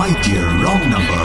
my dear wrong number.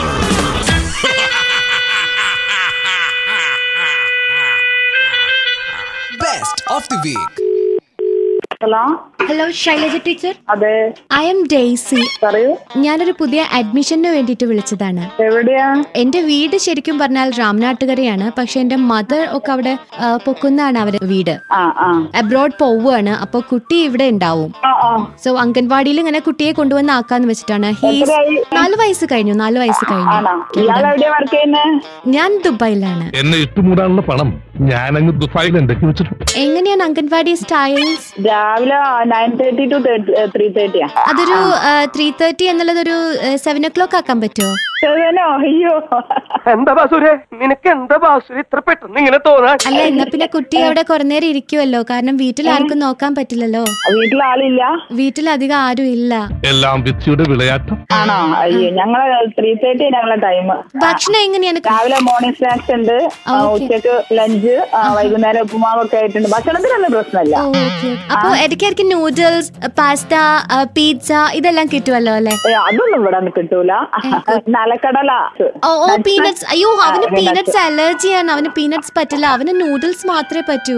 Best of the week. Hello hello Shailaja teacher അതെ I am Daisy പറയൂ ഞാനൊരു പുതിയ അഡ്മിഷന് വേണ്ടിയിട്ട് വിളിച്ചതാണ് എവിടെയാ എന്റെ വീട് ശരിക്കും പറഞ്ഞാൽ രാംനാട്ടുകരയാണ് പക്ഷെ എന്റെ മദർ ഒക്കെ അവിടെ ആ, പൊക്കുന്നാണ് അവരുടെ വീട് ആ ആ അബ്രോഡ് പോവുകയാണ് അപ്പൊ കുട്ടി ഇവിടെ ഉണ്ടാവും ആ ആ സോ അംഗൻവാടിയിൽ ഇങ്ങനെ കുട്ടിയെ കൊണ്ടുവന്ന് ആക്കാന്ന് വെച്ചിട്ടാണ് ഹീസ് എത്രയായി? നാല് വയസ്സ് കഴിഞ്ഞു നാല് വയസ്സ് ആണോ കഴിഞ്ഞു ഇയാൾ എവിടെയാ വർക്ക് ചെയ്യുന്നത് ഞാൻ ദുബായിലാണ് എന്നെ ഇട്ടുമൂടാനുള്ള പണം ഞാനങ്ങ് ദുബായിൽ എന്തൊക്കെ വെച്ചിട്ടുണ്ട് എങ്ങനെയാണ് അംഗൻവാടി സ്റ്റൈൽസ് രാവിലെ നയൻ തേർട്ടി ടു ത്രീ തേർട്ടിയാ അതൊരു ത്രീ തേർട്ടി എന്നുള്ളത് ഒരു സെവൻ ഒ ക്ലോക്ക് ആക്കാൻ പറ്റുമോ സെവനോ അയ്യോ എന്താ ബാസുരെ നിനക്ക് എന്താ ബാസുര ഇത്ര പെട്ടെന്ന് ഇങ്ങനെ തോന്നാൻ അല്ല എന്നാ പിന്നെ കുട്ടി അവിടെ കുറെ നേരം ഇരിക്കുമല്ലോ കാരണം വീട്ടിൽ ആർക്കും നോക്കാൻ പറ്റില്ലല്ലോ വീട്ടിൽ ആളില്ല വീട്ടിൽ അധികം ആരും ഇല്ല എല്ലാം വിധിയുടെ വിളയാട്ടം ആണോ അയ്യോ ഞങ്ങളെ ത്രീ തേർട്ടി ഞങ്ങളെ ടൈം ഭക്ഷണം എങ്ങനെയാണ് രാവിലെ മോർണിംഗ് സ്നാക്സ് ഉണ്ട് ആ, ഓക്കേ. ഉച്ചക്ക് ലഞ്ച് വൈകുന്നേരം ഉപ്പുമാവൊക്കെ ആയിട്ടുണ്ട് ഭക്ഷണത്തിനൊന്നും പ്രശ്നമില്ല ഓ, ഓക്കേ, ഓക്കേ. അപ്പൊ ഇടയ്ക്ക് ഇടയ്ക്ക് നൂഡിൽസ് പാസ്ത പിസ്സ ഇതെല്ലാം കിട്ടുമല്ലോ അല്ലെ ഏ, അതൊന്നും ഇവിടെ കിട്ടൂല നിലക്കടല ഓ ഓ പീനട്സ് അയ്യോ അവന് പീനട്സ് അലർജിയാണ് അവന് പീനട്സ് പറ്റില്ല അവന് നൂഡിൽസ് മാത്രമേ പറ്റൂ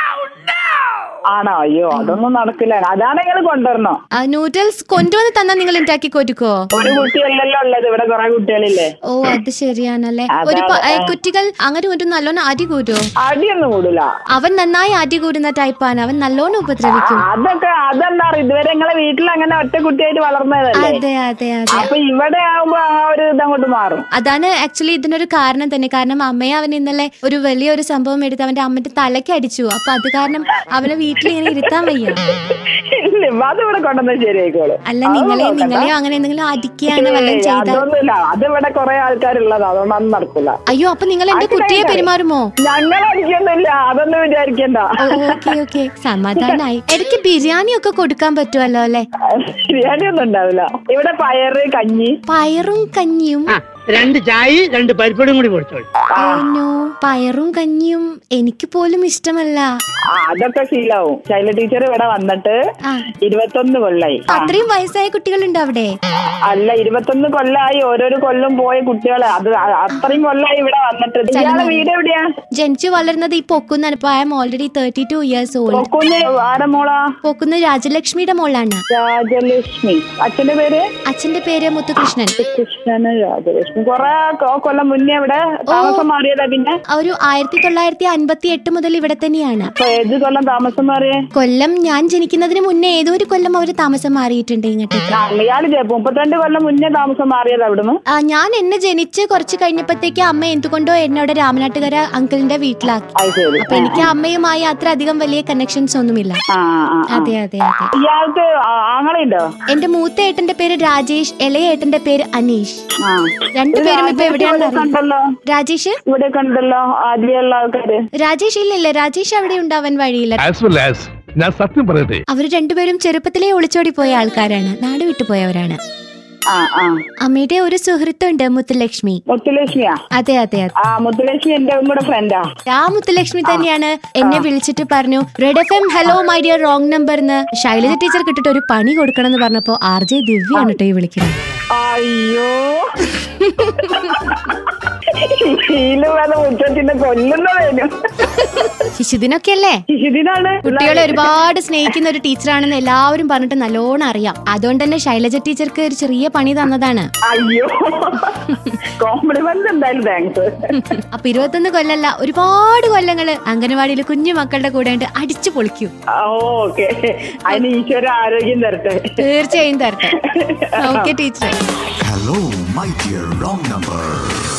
ആണോ അയ്യോ അതൊന്നും നടക്കില്ല അതാണെങ്കിൽ കൊണ്ടുവരണോ നൂഡിൽസ് കൊണ്ടുവന്ന് തന്നാൽ നിങ്ങൾ ഉണ്ടാക്കി കൊടുക്കോ ഒരു കുട്ടിയല്ലല്ലോ ഉള്ളത് ഇവിടെ കുറെ കുട്ടികളില്ലേ ഓ അത് ശരിയാണല്ലേ അതെ, ഒരു പ- അതെ. ഏ, കുട്ടികൾ അങ്ങനെ ഒരു നല്ലോണം അടി കൂട്ടോ അടിയൊന്നും കൂടില്ല അവൻ നന്നായി അടി കൂടുന്ന ടൈപ്പാണ് അവൻ നല്ലോണം ഉപദ്രവിക്കും അതൊക്കെ അതെന്താ അറിയോ, ഇതുവരെ നിങ്ങളെ വീട്ടിൽ അങ്ങനെ ഒറ്റ കുട്ടിയായിട്ട് വളർന്നതല്ലേ അതെ അതെ അതെ അപ്പൊ ഇവിടെ ആവുമ്പോ ആ ഒരു ഇതങ്ങോട്ട് മാറും അതാണ് ആക്ച്വലി ഇതിനൊരു കാരണം തന്നെ കാരണം അമ്മയെ അവൻ ഇന്നലെ ഒരു വലിയൊരു സംഭവം എടുത്ത് അവന്റെ അമ്മന്റെ തലയ്ക്ക് അടിച്ചു അപ്പൊ അത് കാരണം അവനെ വീട്ടിൽ ഇങ്ങനെ ഇരുത്താൻ വയ്യ ഇല്ല അത് ഇവിടെ കൊണ്ടുവന്ന് ശരിയായിക്കോളും അല്ല അതൊന്നും നിങ്ങളെ നോക്കണ്ട. നിങ്ങളെയോ അങ്ങനെ എന്തെങ്കിലും അടിക്കുകയാണ് വല്ലതും ഏയ്, ചെയ്താൽ അതൊന്നുമില്ല അത് ഇവിടെ കുറെ ആൾക്കാരുള്ളത് അതുകൊണ്ട് അതൊന്നും നടക്കില്ല അയ്യോ അപ്പൊ നിങ്ങൾ എന്റെ കുട്ടിയെ പെരുമാറുമോ ഞങ്ങൾ അടിക്കൊന്നുമില്ല അതൊന്നും വിചാരിക്കണ്ട ഓക്കെ ഓക്കെ സമാധാനായി ഇടയ്ക്ക് ബിരിയാണി ഒക്കെ കൊടുക്കാൻ പറ്റുമല്ലോ അല്ലെ ബിരിയാണി ഒന്നും ഉണ്ടാവില്ല ഇവിടെ പയറ് കഞ്ഞി പയറും കഞ്ഞിയും രണ്ട് ചായ രണ്ട് പരിപ്പടും കൂടി കൊടുത്തോളൂ ആ, ഓനോ പയറും കഞ്ഞിയും എനിക്ക് പോലും ഇഷ്ടമല്ല ആ, അതൊക്കെ ശീലാവും ശൈല ടീച്ചർ ഇവിടെ വന്നിട്ട് ആ. ഇരുപത്തൊന്ന് കൊല്ലായി ആ. അത്രയും വയസ്സായ കുട്ടികളുണ്ട് അവിടെ അല്ല ഇരുപത്തൊന്ന് കൊല്ലായി ഓരോരോ കൊല്ലം പോയ കുട്ടികള് അത് അ- അത്രയും കൊല്ലായി ഇവിടെ വന്നിട്ട് ഇയാളെ വീട് എവിടെയാ ജനിച്ചു വളർന്നത് ഈ പൊക്കുന്നാണ് ഇപ്പൊ I am already thirty two years old Pokkunnu ആരെ മോളാ പൊക്കുന്ന രാജലക്ഷ്മിയുടെ മോളാണ് രാജലക്ഷ്മി അച്ഛന്റെ പേര് അച്ഛന്റെ പേര് മുത്തുകൃഷ്ണൻ കൃഷ്ണന് രാജലക്ഷ്മി കൊറേ കൊ- കൊല്ലം മുന്നേ ഇവിടെ താമസം മാറിയതാ പിന്നെ ഒരു ആയിരത്തി തൊള്ളായിരത്തി അൻപത്തി എട്ട് മുതൽ ഇവിടെ തന്നെയാണ് ഇപ്പൊ ഏത് കൊല്ലം താമസം മാറിയേ കൊല്ലം ഞാൻ ജനിക്കുന്നതിന് മുന്നേ ഏതോ ഒരു കൊല്ലം അവര് താമസം മാറിയിട്ടുണ്ട് ഇങ്ങോട്ടേക്ക് ആ, ഇയാള് ജെ- മുപ്പത്തിരണ്ട് കൊല്ലം മുന്നേ താമസം മാറിയത് അവിടുന്ന് ആ, ഞാൻ എന്നെ ജനിച്ച് കുറച്ച് കഴിഞ്ഞപ്പോഴത്തേക്ക് അമ്മ എന്തുകൊണ്ടോ എന്നെ അവിടെ രാമനാട്ടുകര അങ്കിളിന്റെ വീട്ടിലാക്കി അത് ശരി അപ്പൊ എനിക്ക് അമ്മയുമായി അത്ര അധികം വലിയ കണക്ഷൻസ് ഒന്നുമില്ല ആ ആ, ആ. അതെ അതെ അതെ ഇയാൾക്ക് ആ- ആങ്ങളുണ്ടോ എന്റെ മൂത്ത ഏട്ടന്റെ പേര് രാജേഷ് ഇളയ ഏട്ടന്റെ പേര് അനീഷ് ആ രണ്ടുപേരും ഇപ്പൊ രാജേഷ് എവിടെയാണെന്ന് ഇവിടെ കണ്ടല്ലോ രാജേഷ് ഇവിടെ കണ്ടല്ലോ ആദ്യമുള്ള ആൾക്കാര് രാജേഷ് ഇല്ലില്ല രാജേഷ് അവിടെ ഉണ്ടാവാൻ വഴിയില്ല ആസ് വെൽ ആസ് ഞാൻ സത്യം പറയട്ടെ അവര് രണ്ടുപേരും ചെറുപ്പത്തിലേ ഒളിച്ചോടി പോയ ആൾക്കാരാണ് നാട് വിട്ടുപോയവരാണ് ആ ആ അമ്മയുടെ ഒരു സുഹൃത്തുണ്ട് മുത്തുലക്ഷ്മി മുത്തുലക്ഷ്മിയാ അതെ അതെ അതെ ആ മുത്തുലക്ഷ്മി എന്റെ കൂടെ ഫ്രണ്ടാ ആ മുത്തുലക്ഷ്മി തന്നെയാണ് എന്നെ വിളിച്ചിട്ട് പറഞ്ഞു red F M hello my dear wrong number എന്ന് ശൈലജ ടീച്ചർ കിട്ടിട്ട് ഒരു പണി കൊടുക്കണം എന്ന് പറഞ്ഞപ്പോ ആർ ജെ ദിവ്യാണ് കേട്ടോ ഈ വിളിക്കുന്നത് അയ്യോ ശീലം വേണം മുറ്റത്തിന്റെ കൊല്ലുന്നതേനും ശിശുദിനൊക്കെ അല്ലേ ഇതിനാണ് കുട്ടികളെ ഒരുപാട് സ്നേഹിക്കുന്ന ഒരു ടീച്ചറാണെന്ന് എല്ലാവരും പറഞ്ഞിട്ട് നല്ലോണം അറിയാം അതുകൊണ്ട് തന്നെ ശൈലജ ടീച്ചർക്ക് ഒരു ചെറിയ പണി തന്നതാണ് അയ്യോ കോംപ്ലിമെന്റ് എന്തായാലും താങ്ക്സ് അപ്പൊ ഇരുപത്തൊന്ന് കൊല്ലല്ല ഒരുപാട് കൊല്ലങ്ങള് അംഗനവാടിയിൽ കുഞ്ഞു മക്കളുടെ കൂടെ ഉണ്ട് അടിച്ചു പൊളിക്കും ഓക്കെ അതിന് ഈശ്വര ആരോഗ്യം തരട്ടെ തീർച്ചയായും തരട്ടെ okay teacher Hello, my dear wrong number.